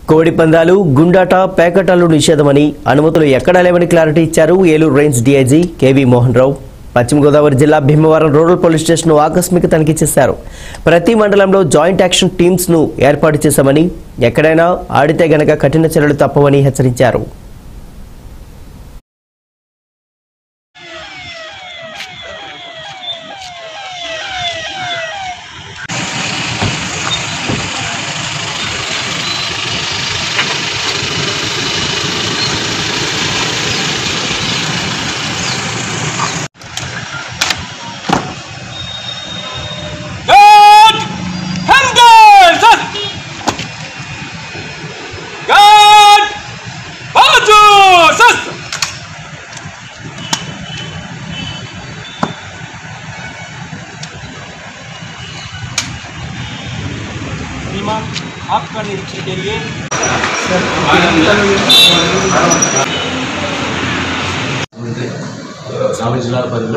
కోడి పందాలు గుండాట పేకటాలు నిషేధమని అనుమతులు ఎక్కడా లేవని క్లారిటీ ఇచ్చారు Eluru range DIG KV Mohan Rao Paschima Godavari జిల్లా భీమవరం రూరల్ పోలీస్ స్టేషన్ ఆకస్మిక తనిఖీ చేశారు ప్రతి మండలంలో జాయింట్ యాక్షన్ టీమ్స్ ను ఏర్పాటు చేశామని ఎక్కడైనా ఆడితే గనక కఠిన చర్యలు తప్పవని హెచ్చరించారు God! Handles! God! Bagus! बीमा आपका निरीक्षण के लिए ఉంది సాగు జిల్లాల పరిధిలో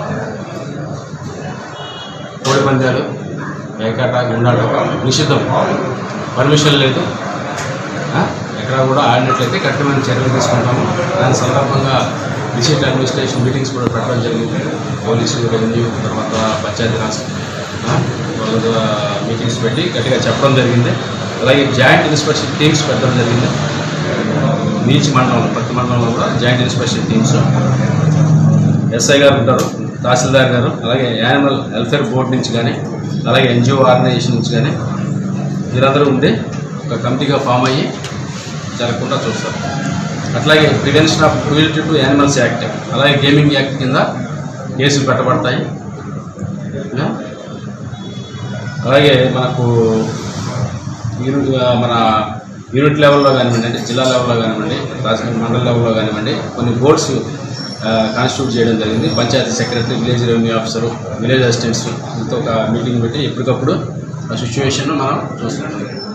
కోడి పందాలు పేకాట గుండాట నిషిద్ధం పర్మిషన్ లేదు ఆ? ఎక్కడ కూడా ఆడినట్లయితే కఠినమైన చర్యలు తీసుకుంటాము దాని సందర్భంగా డిస్ట్రిక్ట్ అడ్మినిస్ట్రేషన్ మీటింగ్స్ కూడా పెట్టడం జరిగింది పోలీసు రెవెన్యూ తర్వాత పంచాయతీరాజ్ ఆ? వాళ్ళ మీటింగ్స్ పెట్టి గట్టిగా చెప్పడం జరిగింది అలాగే జాయింట్ ఇన్స్పెక్షన్ టీమ్స్ పెట్టడం జరిగింది ఈచ్ మండలంలో ప్రతి మండలంలో కూడా జాయింట్ ఇన్స్పెక్షన్ టీమ్స్ ఎస్ఐ గారు ఉంటారు తహసీల్దార్ గారు అలాగే యానిమల్ వెల్ఫేర్ బోర్డు నుంచి కానీ అలాగే ఎన్జిఓ ఆర్గనైజేషన్ నుంచి కానీ మీరందరూ ఉండి ఒక కమిటీగా ఫామ్ అయ్యి జరగకుండా చూస్తారు అట్లాగే prevention of cruelty to animals act అలాగే గేమింగ్ యాక్ట్ కింద కేసులు పెట్టబడతాయి ఆ? అలాగే మనకు యూనిట్ మన యూనిట్ లెవెల్లో కానివ్వండి అంటే జిల్లా లెవెల్లో కానివ్వండి రాజకీయ మండల లెవెల్లో కానివ్వండి కొన్ని బోర్డ్స్ కాన్స్టిట్యూట్ చేయడం జరిగింది panchayat secretary village revenue officer village assistants ఇంతో ఒక మీటింగ్ పెట్టి ఎప్పటికప్పుడు ఆ సిచ్యువేషన్ మనం చూస్తున్నాం